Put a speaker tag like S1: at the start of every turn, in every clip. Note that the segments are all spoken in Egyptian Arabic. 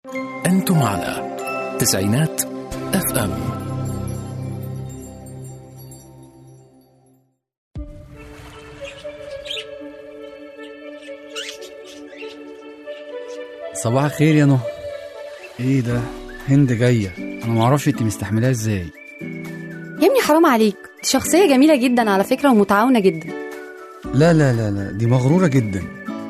S1: أنتم على تسعينات اف ام
S2: صباح الخير يا نهى ايه ده هند جايه انا معرفش انت مستحملاها ازاي
S3: يا ابني حرام عليك دي شخصية جميلة جدا على فكرة ومتعاونة جدا
S2: لا لا لا لا دي مغروره جدا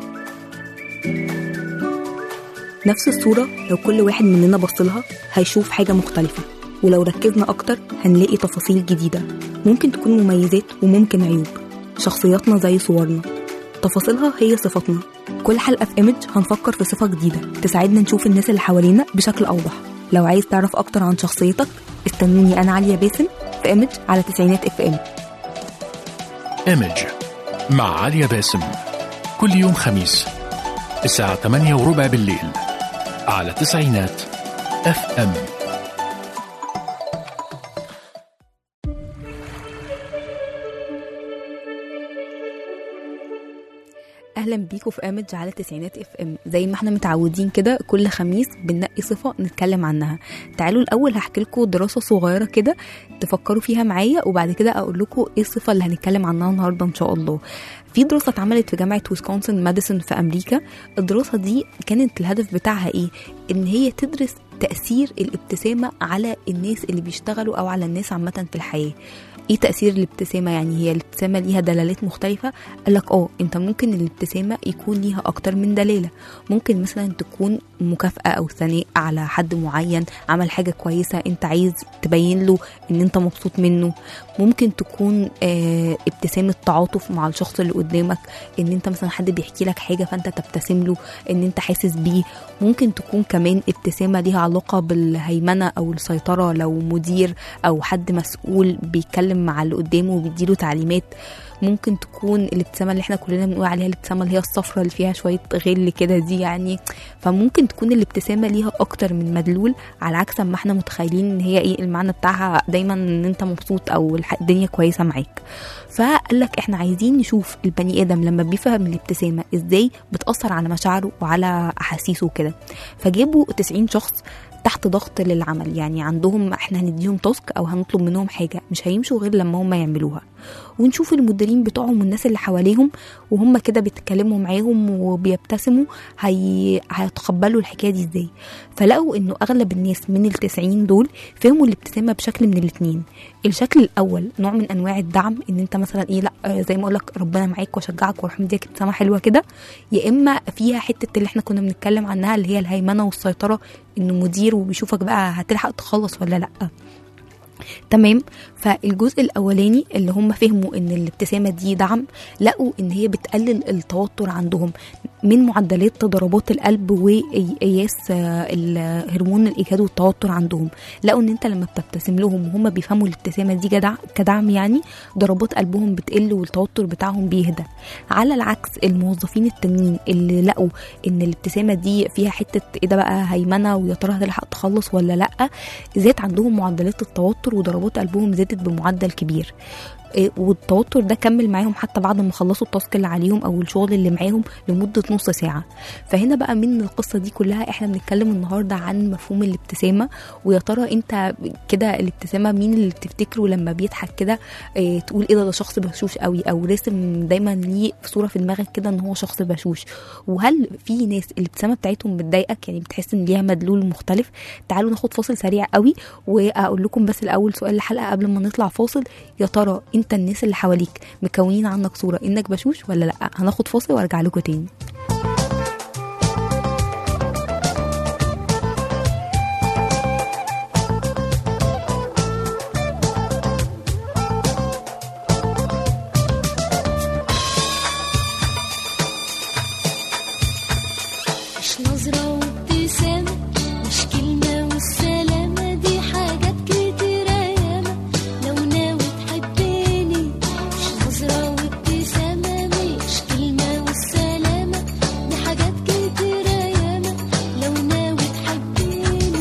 S4: نفس الصورة لو كل واحد مننا بصلها هيشوف حاجة مختلفة ولو ركزنا أكتر هنلاقي تفاصيل جديدة ممكن تكون مميزات وممكن عيوب شخصياتنا زي صورنا تفاصيلها هي صفاتنا كل حلقة في ايمج هنفكر في صفة جديدة تساعدنا نشوف الناس اللي حوالينا بشكل أوضح لو عايز تعرف أكتر عن شخصيتك استنوني أنا عليا باسم في ايمج على تسعينات اف ام
S1: ايمج مع عليا باسم كل يوم خميس الساعة 8 وربع بالليل على تسعينات اف ام
S4: اهلا بيكم في امج على تسعينات اف ام زي ما احنا متعودين كده كل خميس بننقي صفه نتكلم عنها تعالوا الاول هحكي لكم دراسه صغيره كده تفكروا فيها معايا وبعد كده اقول لكم ايه الصفه اللي هنتكلم عنها النهارده ان شاء الله في دراسه اتعملت في جامعه ويسكونسن ماديسون في امريكا الدراسه دي كانت الهدف بتاعها ايه ان هي تدرس تاثير الابتسامه على الناس اللي بيشتغلوا او على الناس عامه في الحياه ايه تاثير الابتسامه يعني هي الابتسامه ليها دلالات مختلفه قال لك اه انت ممكن الابتسامه يكون ليها اكتر من دلاله ممكن مثلا تكون مكافاه او ثناء على حد معين عمل حاجه كويسه انت عايز تبين له ان انت مبسوط منه ممكن تكون آه ابتسامه تعاطف مع الشخص اللي قدامك ان انت مثلا حد بيحكي لك حاجه فانت تبتسم له ان انت حاسس بيه ممكن تكون كمان ابتسامه ليها علاقه بالهيمنه او السيطره لو مدير او حد مسؤول بيتكلم مع اللي قدامه وبيديله تعليمات ممكن تكون الابتسامه اللي احنا كلنا بنقول عليها الابتسامه اللي هي الصفرة اللي فيها شويه غل كده دي يعني فممكن تكون الابتسامه ليها اكتر من مدلول على عكس ما احنا متخيلين ان هي ايه المعنى بتاعها دايما ان انت مبسوط او الح- الدنيا كويسه معاك فقال لك احنا عايزين نشوف البني ادم لما بيفهم الابتسامه ازاي بتاثر على مشاعره وعلى احاسيسه كده فجابوا 90 شخص تحت ضغط للعمل يعني عندهم احنا هنديهم تاسك او هنطلب منهم حاجه مش هيمشوا غير لما هم يعملوها ونشوف المديرين بتوعهم والناس اللي حواليهم وهم كده بيتكلموا معاهم وبيبتسموا هي... هيتقبلوا الحكايه دي ازاي فلقوا انه اغلب الناس من التسعين دول فهموا الابتسامه بشكل من الاتنين الشكل الاول نوع من انواع الدعم ان انت مثلا ايه لا آه، زي ما اقول لك ربنا معاك واشجعك واروح مديك ابتسامه حلوه كده يا اما فيها حته اللي احنا كنا بنتكلم عنها اللي هي الهيمنه والسيطره انه مدير وبيشوفك بقى هتلحق تخلص ولا لا تمام فالجزء الاولاني اللي هم فهموا ان الابتسامه دي دعم لقوا ان هي بتقلل التوتر عندهم من معدلات ضربات القلب وقياس آه، الهرمون الايجاد والتوتر عندهم لقوا ان انت لما بتبتسم لهم وهم بيفهموا الابتسامه دي جدع كدعم يعني ضربات قلبهم بتقل والتوتر بتاعهم بيهدى على العكس الموظفين التانيين اللي لقوا ان الابتسامه دي فيها حته ايه ده بقى هيمنه ويا ترى هتلحق تخلص ولا لا زاد عندهم معدلات التوتر وضربات قلبهم زادت بمعدل كبير إيه، والتوتر ده كمل معاهم حتى بعد ما خلصوا التاسك اللي عليهم او الشغل اللي معاهم لمده نص ساعه فهنا بقى من القصه دي كلها احنا بنتكلم النهارده عن مفهوم الابتسامه ويا ترى انت كده الابتسامه مين اللي بتفتكره لما بيضحك كده إيه تقول ايه ده ده شخص بشوش قوي او راسم دايما ليه صوره في دماغك كده ان هو شخص بشوش وهل في ناس الابتسامه بتاعتهم بتضايقك يعني بتحس ان ليها مدلول مختلف تعالوا ناخد فاصل سريع قوي واقول لكم بس الاول سؤال الحلقه قبل ما نطلع فاصل يا ترى انت الناس اللي حواليك مكونين عنك صوره انك بشوش ولا لا هناخد فاصل وارجع لكم تاني
S5: مش نظرة وابتسامة مش كلمة والسلامة دي حاجات كتيرة ياما لو ناوي تحبني مش نظرة وابتسامة مش كلمة والسلامة دي حاجات كتيرة ياما لو ناوي تحبني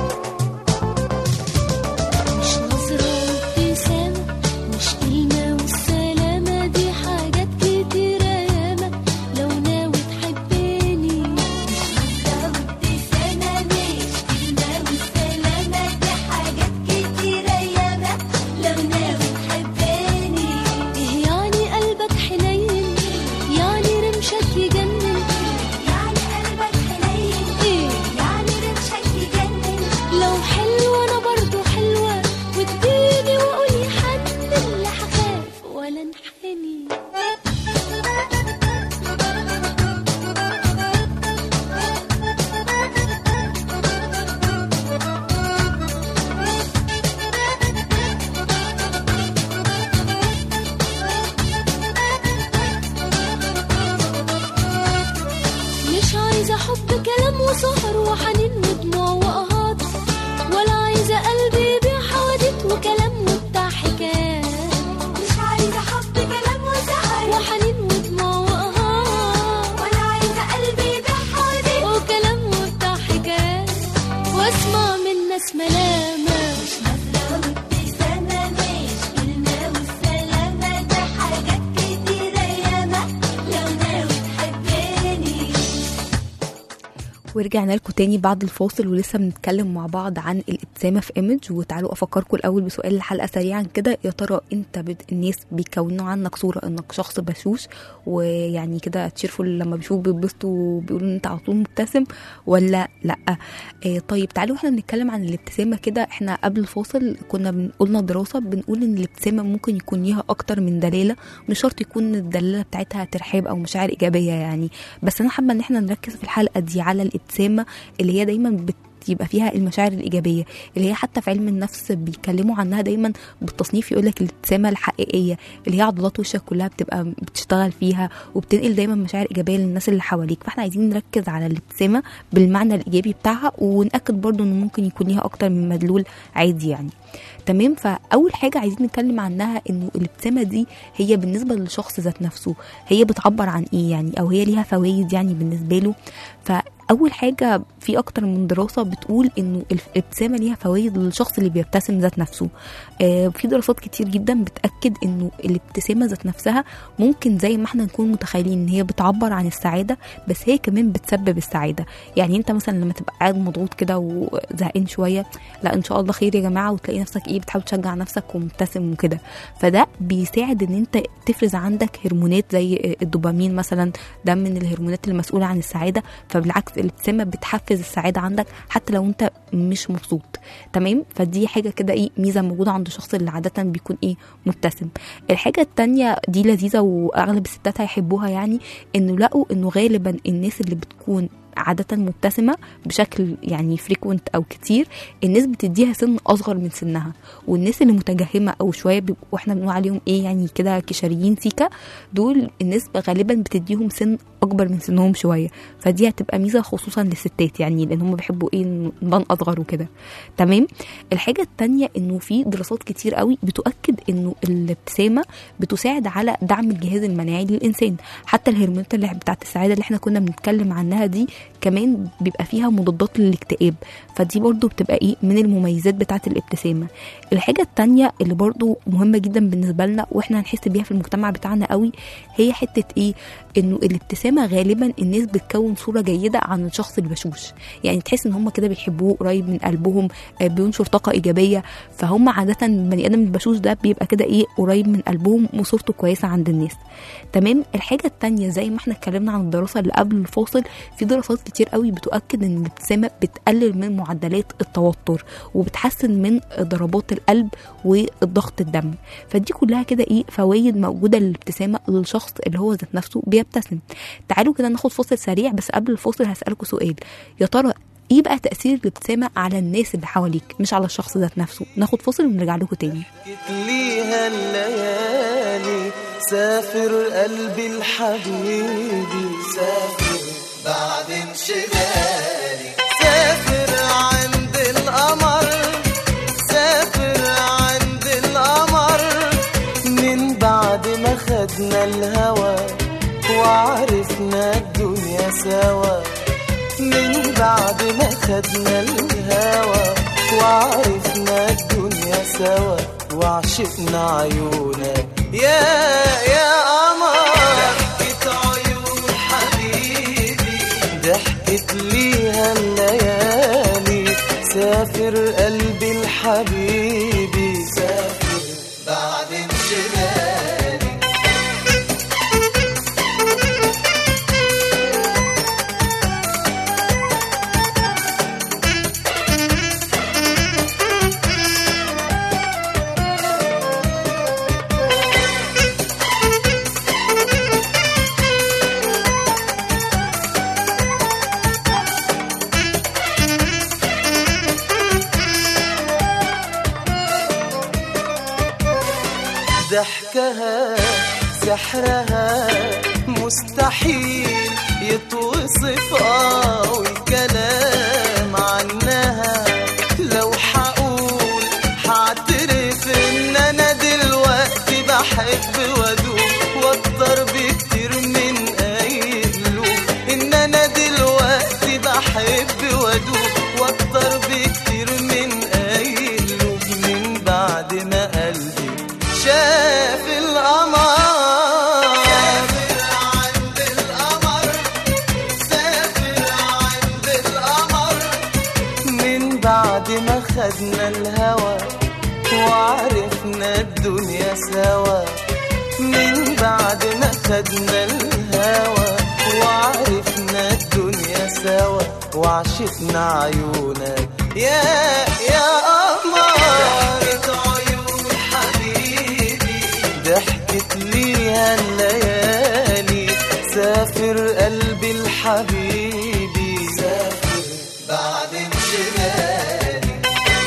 S5: مش نظرة وابتسامة مش كلمة عايزة حب كلام وسهر وحنين ودموع وقهات ولا عايزة قلبي يبيع حواديت وكلام وبتاع حكايات مش عايزة حب كلام وسهر وحنين ودموع وقهات ولا عايزة قلبي يبيع حواديت وكلام وبتاع حكايات واسمع من ناس ملامة مش نظرة وابتسامة مش كلمة والسلامة ده حاجات كتيرة ياما لو ناوي تحبني
S4: ورجعنا لكم تاني بعد الفاصل ولسه بنتكلم مع بعض عن الابتسامه في ايمج وتعالوا افكركم الاول بسؤال الحلقه سريعا كده يا ترى انت بت... الناس بيكونوا عنك صوره انك شخص بشوش ويعني كده تشيرفول لما بيشوفوا بيتبسطوا وبيقولوا ان انت على طول مبتسم ولا لا آه طيب تعالوا احنا بنتكلم عن الابتسامه كده احنا قبل الفاصل كنا بن- قلنا دراسه بنقول ان الابتسامه ممكن يكون ليها اكتر من دلاله مش شرط يكون الدلاله بتاعتها ترحاب او مشاعر ايجابيه يعني بس انا حابه ان احنا نركز في الحلقه دي على الابتسامه اللي هي دايما بت يبقى فيها المشاعر الايجابيه اللي هي حتى في علم النفس بيتكلموا عنها دايما بالتصنيف يقول لك الابتسامه الحقيقيه اللي هي عضلات وشك كلها بتبقى بتشتغل فيها وبتنقل دايما مشاعر ايجابيه للناس اللي حواليك فاحنا عايزين نركز على الابتسامه بالمعنى الايجابي بتاعها ونأكد برضو انه ممكن يكون ليها اكتر من مدلول عادي يعني تمام فاول حاجه عايزين نتكلم عنها انه الابتسامه دي هي بالنسبه للشخص ذات نفسه هي بتعبر عن ايه يعني او هي ليها فوائد يعني بالنسبه له فاول حاجه في اكتر من دراسه بتقول انه الابتسامه ليها فوائد للشخص اللي بيبتسم ذات نفسه آه في دراسات كتير جدا بتاكد انه الابتسامه ذات نفسها ممكن زي ما احنا نكون متخيلين ان هي بتعبر عن السعاده بس هي كمان بتسبب السعاده يعني انت مثلا لما تبقى قاعد مضغوط كده وزهقان شويه لا ان شاء الله خير يا جماعه وتلاقي نفسك ايه بتحاول تشجع نفسك ومبتسم وكده فده بيساعد ان انت تفرز عندك هرمونات زي الدوبامين مثلا ده من الهرمونات المسؤوله عن السعاده فبالعكس الابتسامه بتحفز السعاده عندك حتى لو انت مش مبسوط تمام فدي حاجه كده ايه ميزه موجوده عند الشخص اللي عاده بيكون ايه مبتسم الحاجه التانية دي لذيذه واغلب الستات هيحبوها يعني انه لقوا انه غالبا الناس اللي بتكون عادة مبتسمة بشكل يعني فريكونت أو كتير الناس بتديها سن أصغر من سنها والناس اللي متجهمة أو شوية بيبقوا واحنا بنقول عليهم إيه يعني كده كشريين سيكا دول الناس غالبا بتديهم سن أكبر من سنهم شوية فدي هتبقى ميزة خصوصا للستات يعني لأن هم بيحبوا إيه نبان أصغر وكده تمام الحاجة التانية إنه في دراسات كتير قوي بتؤكد إنه الابتسامة بتساعد على دعم الجهاز المناعي للإنسان حتى الهرمونات اللي بتاعت السعادة اللي احنا كنا بنتكلم عنها دي كمان بيبقى فيها مضادات للاكتئاب فدي برضو بتبقى ايه من المميزات بتاعه الابتسامه الحاجه التانية اللي برضو مهمه جدا بالنسبه لنا واحنا هنحس بيها في المجتمع بتاعنا قوي هي حته ايه انه الابتسامه غالبا الناس بتكون صوره جيده عن الشخص البشوش يعني تحس ان هم كده بيحبوه قريب من قلبهم آه، بينشر طاقه ايجابيه فهم عاده البني ادم البشوش ده بيبقى كده ايه قريب من قلبهم وصورته كويسه عند الناس تمام الحاجه التانية زي ما احنا اتكلمنا عن الدراسه اللي قبل الفاصل في دراسات كتير قوي بتؤكد ان الابتسامه بتقلل من معدلات التوتر وبتحسن من ضربات القلب والضغط الدم فدي كلها كده ايه فوائد موجوده للابتسامه للشخص اللي هو ذات نفسه بيبتسم تعالوا كده ناخد فاصل سريع بس قبل الفاصل هسالكم سؤال يا ترى ايه بقى تاثير الابتسامه على الناس اللي حواليك مش على الشخص ذات نفسه ناخد فاصل ونرجع لكم تاني
S6: جيت ليها الليالي سافر قلبي الحبيبي سافر بعد انشغالي سافر عند القمر سافر عند القمر من بعد ما خدنا الهوى وعرفنا الدنيا سوا من بعد ما خدنا الهوى وعرفنا الدنيا سوا وعشقنا عيونك يا يا قمر ضحكت عيون حبيبي ضحكت ليها الليالي سافر قلبي الحبيبي سافر بعد انشغالي ضحكها سحرها مستحيل يتوصف اه والكلام عنها لو حقول حاعترف ان انا دلوقتي بحب وادوب واكتر بكتير من اي قلوب ان انا دلوقتي بحب وادوب واكتر بكتير من اي قلوب من بعد ما قلبي شاف القمر سافر عند القمر سافر عند القمر من بعد ما خدنا الهوى وعرفنا الدنيا سوا من بعد ما خدنا الهوى وعرفنا الدنيا سوا وعشقنا عيونك يا يا قمر ضحكت عيون حبيبي ضحكت ليها الليالي سافر قلبي الحبيبي سافر بعد انشغالي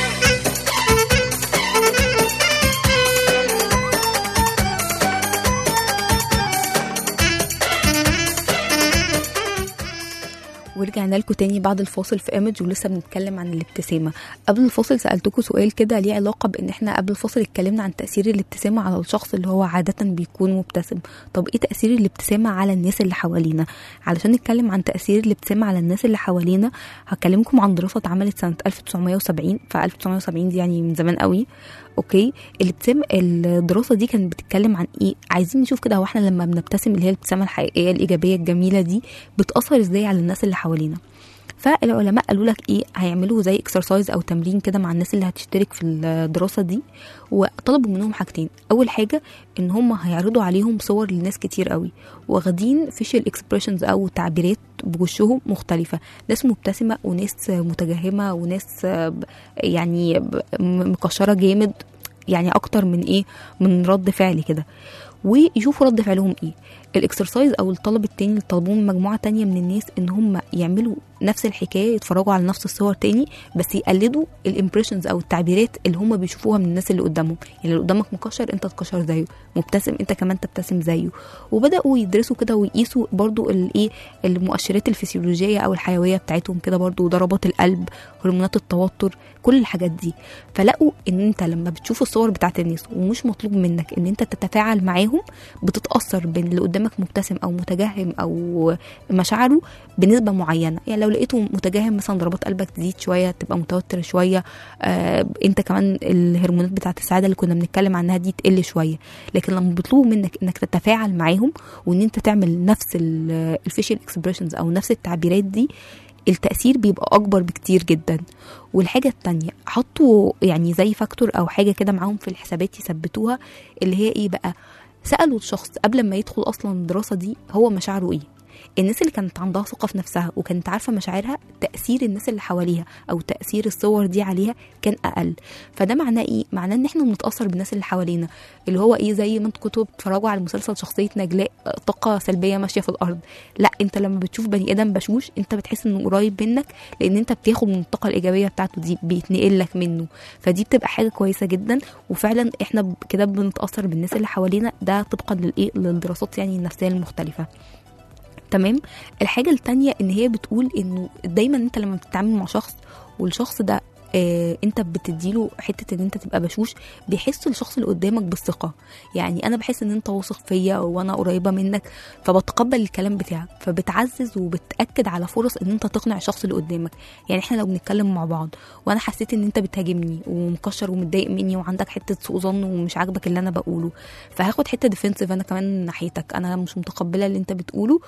S4: ورجعنا لكم تاني بعد الفاصل في ايمج ولسه بنتكلم عن الابتسامه قبل الفاصل سالتكم سؤال كده ليه علاقه بان احنا قبل الفاصل اتكلمنا عن تاثير الابتسامه على الشخص اللي هو عاده بيكون مبتسم طب ايه تاثير الابتسامه على الناس اللي حوالينا علشان نتكلم عن تاثير الابتسامه على الناس اللي حوالينا هكلمكم عن دراسه اتعملت سنه 1970 ف 1970 دي يعني من زمان قوي اوكي الابتسام الدراسه دي كانت بتتكلم عن ايه عايزين نشوف كده هو احنا لما بنبتسم اللي هي الابتسامه الحقيقيه الايجابيه الجميله دي بتاثر ازاي على الناس اللي حوالينا فالعلماء قالوا لك ايه هيعملوا زي اكسرسايز او تمرين كده مع الناس اللي هتشترك في الدراسه دي وطلبوا منهم حاجتين اول حاجه ان هم هيعرضوا عليهم صور لناس كتير قوي واخدين فيشل اكسبريشنز او تعبيرات بوشهم مختلفه ناس مبتسمه وناس متجهمه وناس ب- يعني ب- م- مكشره جامد يعني اكتر من ايه من رد فعل كده ويشوفوا رد فعلهم ايه الاكسرسايز او الطلب التاني اللي طلبوه من مجموعه تانية من الناس ان هم يعملوا نفس الحكايه يتفرجوا على نفس الصور تاني بس يقلدوا الامبريشنز او التعبيرات اللي هم بيشوفوها من الناس اللي قدامهم يعني اللي قدامك مكشر انت تكشر زيه مبتسم انت كمان تبتسم زيه وبداوا يدرسوا كده ويقيسوا برضو الايه المؤشرات الفسيولوجيه او الحيويه بتاعتهم كده برضو ضربات القلب هرمونات التوتر كل الحاجات دي فلقوا ان انت لما بتشوف الصور بتاعت الناس ومش مطلوب منك ان انت تتفاعل معاهم بتتاثر بين اللي قدامك مبتسم او متجهم او مشاعره بنسبه معينه يعني لو لقيته متجهم مثلا ضربات قلبك تزيد شويه تبقى متوتر شويه آه انت كمان الهرمونات بتاعت السعاده اللي كنا بنتكلم عنها دي تقل شويه لكن لما بيطلبوا منك انك تتفاعل معاهم وان انت تعمل نفس الفيشل اكسبريشنز او نفس التعبيرات دي التأثير بيبقى أكبر بكتير جدا والحاجة التانية حطوا يعني زي فاكتور أو حاجة كده معاهم في الحسابات يثبتوها اللي هي إيه بقى سألوا الشخص قبل ما يدخل أصلا الدراسة دي هو مشاعره إيه الناس اللي كانت عندها ثقة في نفسها وكانت عارفة مشاعرها تأثير الناس اللي حواليها أو تأثير الصور دي عليها كان أقل فده معناه إيه؟ معناه إن إحنا بنتأثر بالناس اللي حوالينا اللي هو إيه زي ما أنتوا كنتوا بتتفرجوا على مسلسل شخصية نجلاء آه، طاقة سلبية ماشية في الأرض لا أنت لما بتشوف بني آدم بشوش أنت بتحس إنه قريب منك لأن أنت بتاخد من الطاقة الإيجابية بتاعته دي بيتنقل لك منه فدي بتبقى حاجة كويسة جدا وفعلا إحنا ب- كده بنتأثر بالناس اللي حوالينا ده طبقا للإيه للدراسات يعني النفسية المختلفة تمام الحاجه التانية ان هي بتقول انه دايما انت لما بتتعامل مع شخص والشخص ده آه انت بتديله حته ان انت تبقى بشوش بيحس الشخص اللي قدامك بالثقه يعني انا بحس ان انت واثق فيا وانا قريبه منك فبتقبل الكلام بتاعك فبتعزز وبتاكد على فرص ان انت تقنع الشخص اللي قدامك يعني احنا لو بنتكلم مع بعض وانا حسيت ان انت بتهاجمني ومكشر ومتضايق مني وعندك حته سوء ظن ومش عاجبك اللي انا بقوله فهاخد حته ديفنسيف انا كمان من ناحيتك انا مش متقبله اللي انت بتقوله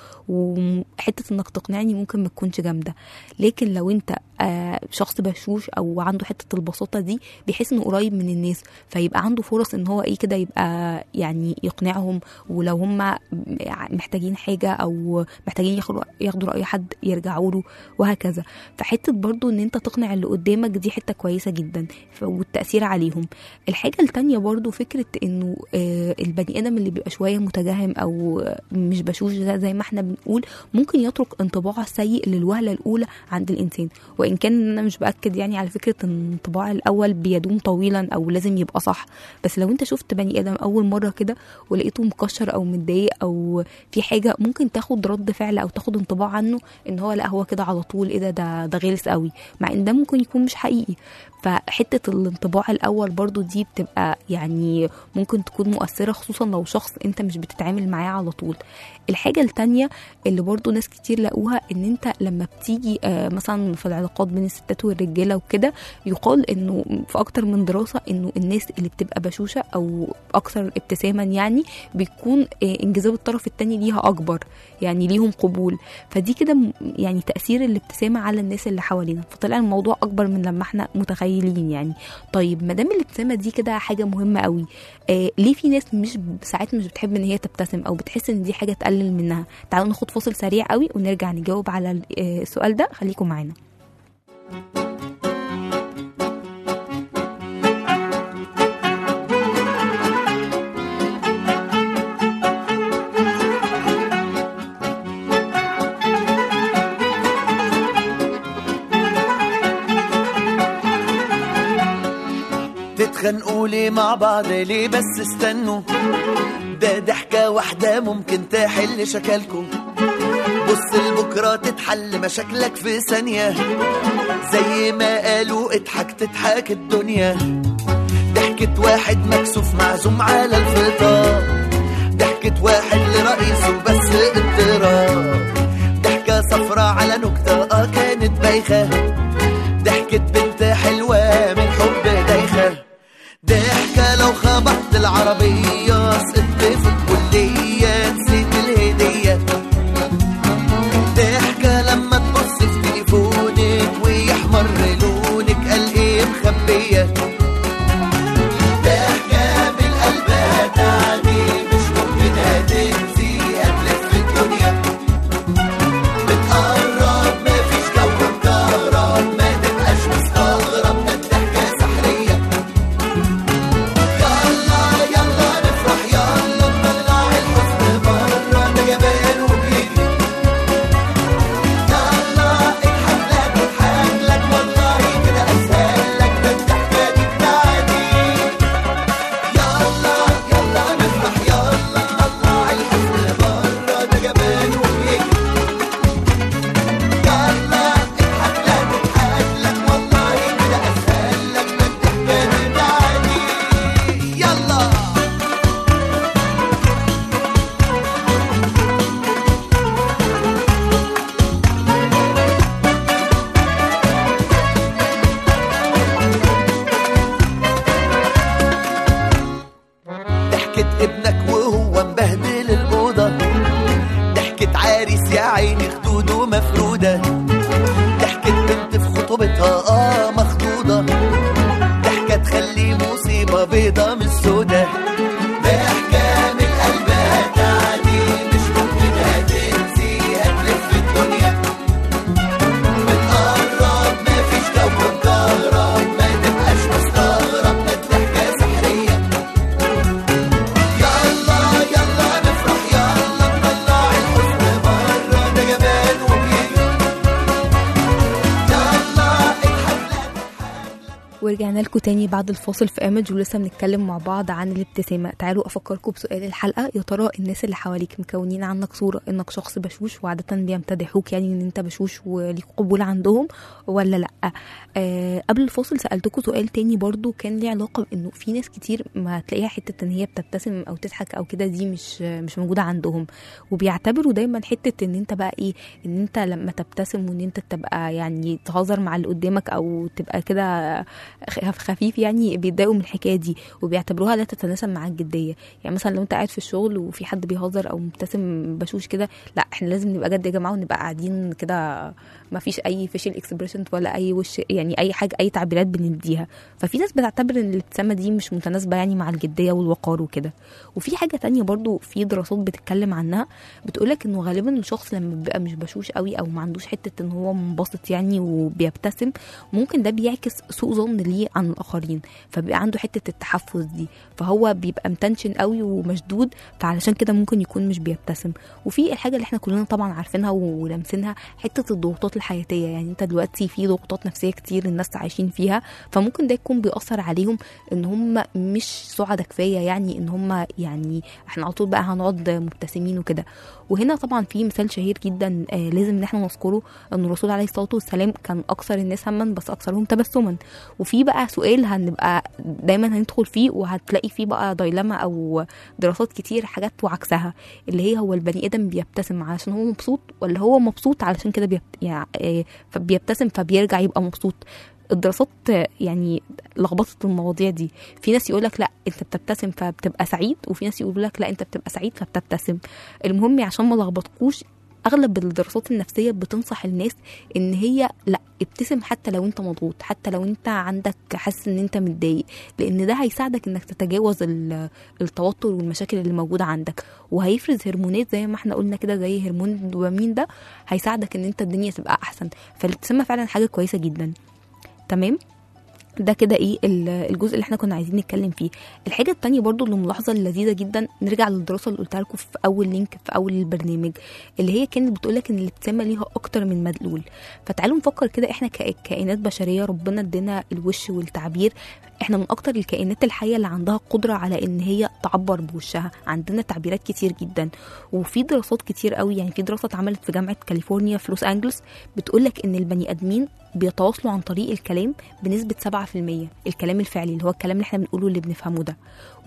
S4: وحته انك تقنعني ممكن ما تكونش جامده لكن لو انت آه شخص بشوش او عنده حته البساطه دي بيحس انه قريب من الناس فيبقى عنده فرص ان هو ايه كده يبقى يعني يقنعهم ولو هم محتاجين حاجه او محتاجين ياخدوا ياخدوا راي حد يرجعوا له وهكذا فحته برضو ان انت تقنع اللي قدامك دي حته كويسه جدا ف- والتاثير عليهم الحاجه التانية برضو فكره انه آه البني ادم اللي بيبقى شويه متجهم او مش بشوش زي زي ما احنا بنقول ممكن يترك انطباع سيء للوهله الاولى عند الانسان وان كان انا مش باكد يعني على فكره فكره ان الانطباع الاول بيدوم طويلا او لازم يبقى صح بس لو انت شفت بني ادم اول مره كده ولقيته مكشر او متضايق او في حاجه ممكن تاخد رد فعل او تاخد انطباع عنه ان هو لا هو كده على طول ايه ده ده ده غلس قوي مع ان ده ممكن يكون مش حقيقي فحته الانطباع الاول برضو دي بتبقى يعني ممكن تكون مؤثره خصوصا لو شخص انت مش بتتعامل معاه على طول الحاجه التانية اللي برضو ناس كتير لقوها ان انت لما بتيجي آه، مثلا في العلاقات بين الستات والرجاله وكده يقال انه في اكتر من دراسه انه الناس اللي بتبقى بشوشه او اكثر ابتساما يعني بيكون آه، انجذاب الطرف التاني ليها اكبر يعني ليهم قبول فدي كده م- يعني تاثير الابتسامه على الناس اللي حوالينا فطلع الموضوع اكبر من لما احنا متخيلين يعني طيب ما دام الابتسامه دي كده حاجه مهمه قوي آه ليه في ناس مش ساعات مش بتحب ان هي تبتسم او بتحس ان دي حاجه تقلل منها تعالوا ناخد فاصل سريع قوي ونرجع نجاوب على ال- آه، السؤال ده خليكم معانا
S6: تتخانقوا ليه مع بعض ليه بس استنوا ده ضحكة واحدة ممكن تحل شكلكم بص لبكرة تتحل مشاكلك في ثانية زي ما قالوا اضحك تضحك الدنيا ضحكة واحد مكسوف معزوم على الفطار ضحكة واحد لرئيسه بس اضطراب ضحكة صفرة على نكتة اه كانت بايخة ضحكة بنت حلوة من حب دايخة ضحكة لو خبطت العربية سقطت في الكلية نسيت الهدية ضحكة لما تبص في تليفونك ويحمر لونك قال ايه مخبية ضحكة من قلبها تعني مش ممكن هتنسي هتلف الدنيا بتقرب مفيش جو مكهرب ما تبقاش مستغرب ده الضحكة سحرية يلا يلا نفرح يلا نطلع الحزن بره ده جبان وبيجري يلا اضحك لك اضحك لك والله كده اسهل لك ده الضحكة دي بتاعتي يلا يلا نفرح يلا نطلع الحزن بره ده جبان وبيجري يلا اضحك لك اضحك لك والله كده اسهل لك ده الضحكة دي بتاعتي يلا ضحكة ابنك وهو مبهدل الأوضة ضحكة عريس يا عيني خدوده مفرودة ضحكة بنت في خطوبتها اه مخطوطة ضحكة تخلي مصيبة بيضة من السودة ضحكة من قلبها تعدي مش ممكن هتنسي هتلف الدنيا بتقرب مفيش جو مكهرب ما تبقاش مستغرب ده الضحكة سحرية يلا يلا نفرح يلا نطلع الحزن بره ده جبان وبيجري يلا اضحك لك
S4: ورجعنا لكم تاني بعد الفاصل في ايمج ولسه بنتكلم مع بعض عن الابتسامه تعالوا افكركم بسؤال الحلقه يا ترى الناس اللي حواليك مكونين عنك صوره انك شخص بشوش وعاده بيمتدحوك يعني ان انت بشوش وليك قبول عندهم ولا لا آه قبل الفاصل سالتكم سؤال تاني برضو كان ليه علاقه بانه في ناس كتير ما تلاقيها حته ان هي بتبتسم او تضحك او كده دي مش مش موجوده عندهم وبيعتبروا دايما حته ان انت بقى ايه ان انت لما تبتسم وان انت تبقى يعني تهزر مع اللي قدامك او تبقى كده خ- خفيف يعني بيتضايقوا من الحكايه دي وبيعتبروها لا تتناسب مع الجديه يعني مثلا لو انت قاعد في الشغل وفي حد بيهزر او مبتسم بشوش كده لا احنا لازم نبقى جد يا جماعه ونبقى قاعدين كده ما فيش اي فيشل اكسبريشن ولا اي وش يعني اي حاجه اي تعبيرات بنديها ففي ناس بتعتبر ان الابتسامه دي مش متناسبه يعني مع الجديه والوقار وكده وفي حاجه تانية برضو في دراسات بتتكلم عنها بتقولك انه غالبا الشخص لما بيبقى مش بشوش قوي او ما عندوش حته ان هو منبسط يعني وبيبتسم ممكن ده بيعكس سوء ظن ليه عن الاخرين فبيبقى عنده حته التحفز دي فهو بيبقى متنشن قوي ومشدود فعلشان كده ممكن يكون مش بيبتسم وفي الحاجه اللي احنا كلنا طبعا عارفينها ولامسينها حته الضغوطات الحياتيه يعني انت دلوقتي في ضغوطات نفسيه كتير الناس عايشين فيها فممكن ده يكون بيأثر عليهم ان هم مش سعداء كفايه يعني ان هم يعني احنا على طول بقى هنقعد مبتسمين وكده وهنا طبعا في مثال شهير جدا آه لازم ان احنا نذكره ان الرسول عليه الصلاه والسلام كان اكثر الناس هما بس اكثرهم تبسما وفي بقى سؤال هنبقى دايما هندخل فيه وهتلاقي فيه بقى دايلما او دراسات كتير حاجات وعكسها اللي هي هو البني ادم بيبتسم علشان هو مبسوط ولا هو مبسوط علشان كده بيبت... يعني آه، فبيبتسم فبيرجع يبقى مبسوط الدراسات آه، يعني لخبطت المواضيع دي في ناس يقول لك لا انت بتبتسم فبتبقى سعيد وفي ناس يقول لك لا انت بتبقى سعيد فبتبتسم المهم عشان ما لخبطكوش اغلب الدراسات النفسيه بتنصح الناس ان هي لا ابتسم حتى لو انت مضغوط حتى لو انت عندك حاسس ان انت متضايق لان ده هيساعدك انك تتجاوز ال- التوتر والمشاكل اللي موجوده عندك وهيفرز هرمونات زي ما احنا قلنا كده زي هرمون الدوبامين ده هيساعدك ان انت الدنيا تبقى احسن فالابتسامه فعلا حاجه كويسه جدا تمام ده كده ايه ال- الجزء اللي احنا كنا عايزين نتكلم فيه الحاجه التانية برضو اللي ملاحظه اللذيذه جدا نرجع للدراسه اللي قلتها لكم في اول لينك في اول البرنامج اللي هي كانت بتقولك ان الابتسامه ليها اكتر من مدلول فتعالوا نفكر كده احنا ككائنات بشريه ربنا ادينا الوش والتعبير احنا من اكتر الكائنات الحيه اللي عندها قدره على ان هي تعبر بوشها عندنا تعبيرات كتير جدا وفي دراسات كتير قوي يعني في دراسه اتعملت في جامعه كاليفورنيا في لوس انجلوس بتقولك ان البني ادمين بيتواصلوا عن طريق الكلام بنسبة 7% الكلام الفعلي اللي هو الكلام اللي احنا بنقوله اللي بنفهمه ده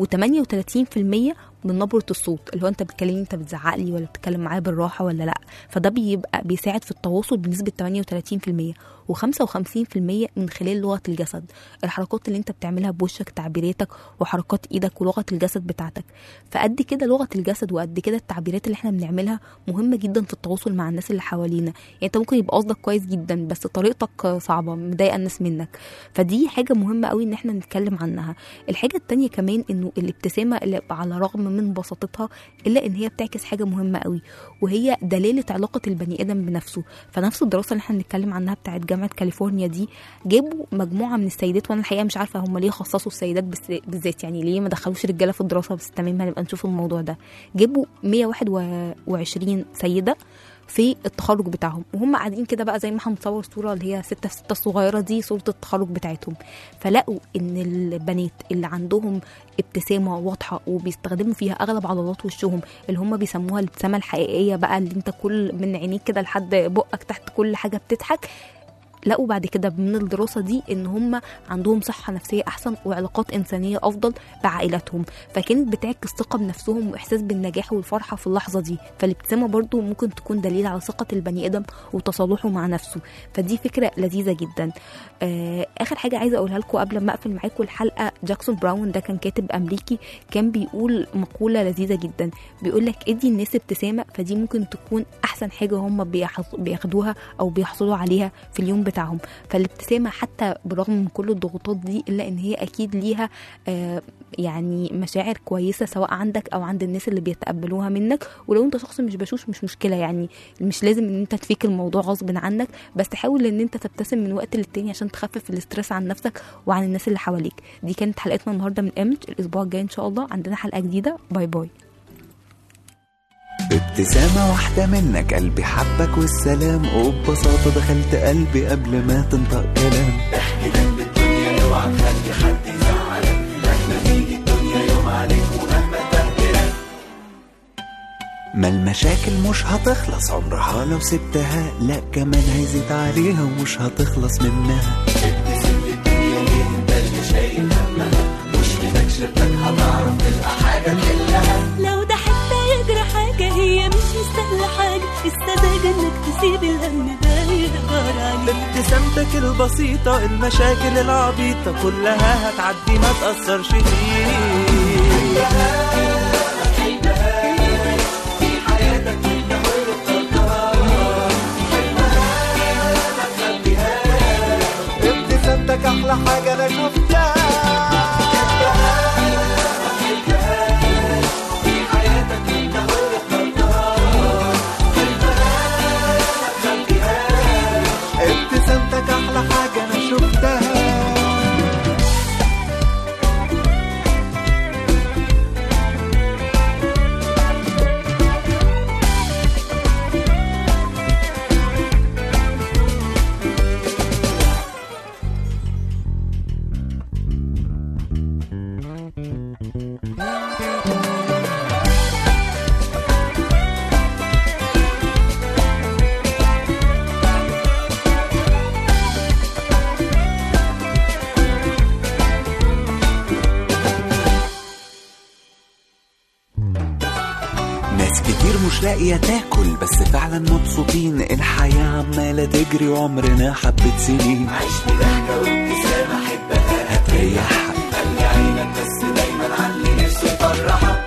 S4: و38% من نبرة الصوت اللي هو انت بتكلمني انت بتزعق لي ولا بتتكلم معايا بالراحة ولا لا فده بيبقى بيساعد في التواصل بنسبة 38% و55% من خلال لغة الجسد الحركات اللي انت بتعملها بوشك تعبيراتك وحركات ايدك ولغة الجسد بتاعتك فقد كده لغة الجسد وقد كده التعبيرات اللي احنا بنعملها مهمة جدا في التواصل مع الناس اللي حوالينا يعني انت ممكن يبقى قصدك كويس جدا بس طريقتك صعبة مضايقة الناس منك فدي حاجة مهمة قوي ان احنا نتكلم عنها الحاجة التانية كمان انه الابتسامة اللي على الرغم من بساطتها الا ان هي بتعكس حاجة مهمة قوي وهي دلالة علاقة البني ادم بنفسه فنفس الدراسة اللي احنا بنتكلم عنها بتاعت جامعة كاليفورنيا دي جابوا مجموعة من السيدات وانا الحقيقة مش عارفة هم ليه خصصوا السيدات بس- بالذات يعني ليه ما دخلوش رجالة في الدراسة بس تمام هنبقى نشوف الموضوع ده جابوا 121 سيدة في التخرج بتاعهم وهم قاعدين كده بقى زي ما هنصور صوره اللي هي ستة في ستة الصغيره دي صوره التخرج بتاعتهم فلقوا ان البنات اللي عندهم ابتسامه واضحه وبيستخدموا فيها اغلب عضلات وشهم اللي هم بيسموها الابتسامه الحقيقيه بقى اللي انت كل من عينيك كده لحد بقك تحت كل حاجه بتضحك لقوا بعد كده من الدراسه دي ان هم عندهم صحه نفسيه احسن وعلاقات انسانيه افضل بعائلاتهم فكانت بتعكس ثقه بنفسهم واحساس بالنجاح والفرحه في اللحظه دي فالابتسامه برضو ممكن تكون دليل على ثقه البني ادم وتصالحه مع نفسه فدي فكره لذيذه جدا آه اخر حاجه عايزه اقولها لكم قبل ما اقفل معاكم الحلقه جاكسون براون ده كان كاتب امريكي كان بيقول مقوله لذيذه جدا بيقول لك ادي الناس ابتسامه فدي ممكن تكون احسن حاجه هم بيحظ- بياخدوها او بيحصلوا عليها في اليوم بتاعهم فالابتسامه حتى بالرغم من كل الضغوطات دي الا ان هي اكيد ليها آه يعني مشاعر كويسه سواء عندك او عند الناس اللي بيتقبلوها منك ولو انت شخص مش بشوش مش مشكله يعني مش لازم ان انت تفيك الموضوع غصب عنك بس حاول ان انت تبتسم من وقت للتاني عشان تخفف الاسترس عن نفسك وعن الناس اللي حواليك دي كانت حلقتنا النهارده من امج الاسبوع الجاي ان شاء الله عندنا حلقه جديده باي باي
S6: ابتسامة واحدة منك قلبي حبك والسلام وببساطة دخلت قلبي قبل ما تنطق كلام ما المشاكل مش هتخلص عمرها لو سبتها لا كمان هيزيد عليها ومش هتخلص منها
S5: لو ده حتى يجرى حاجة هي مش مستاهلة حاجة السذاجة انك تسيب الهم ده يدبر عليك
S7: ابتسامتك البسيطة المشاكل العبيطة كلها هتعدي ما تأثرش فيك ابتسامتك أحلى حاجة أنا شفتها ابتسامتك احلى حاجه انا شفتها
S8: ناس كتير مش لاقية تاكل بس فعلا مبسوطين الحياة عمالة تجري وعمرنا حبة سنين عيش بضحكة وابتسامة حبها هتريحها خلي عينك بس دايما على اللي نفسه يفرحك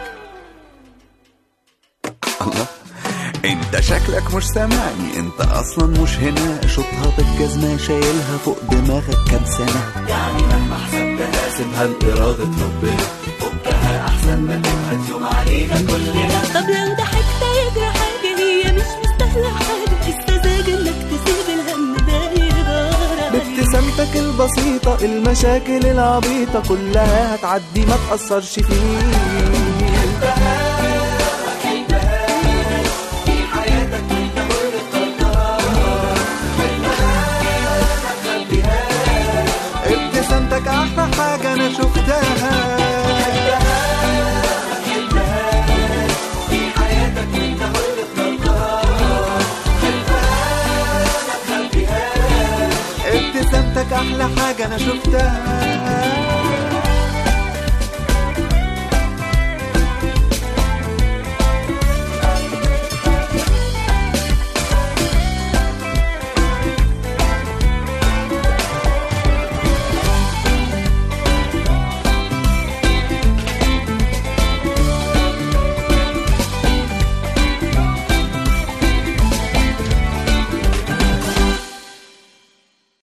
S8: الله انت شكلك مش سامعني انت اصلا مش هنا شوطها بالجزمة شايلها فوق دماغك كام سنة يعني لما حسبتها سيبها لإرادة ربنا فكها احسن ما تبقى يوم علينا كلنا
S5: طب لو ضحكت يجرى حاجة هي مش مستاهلة حاجة السذاجة انك تسيب الهم ده يدار
S7: بابتسامتك البسيطة المشاكل العبيطة كلها هتعدي ما تأثرش فيك ابتسامتك احلى حاجة انا شفتها ابتسامتك احلى حاجة انا شفتها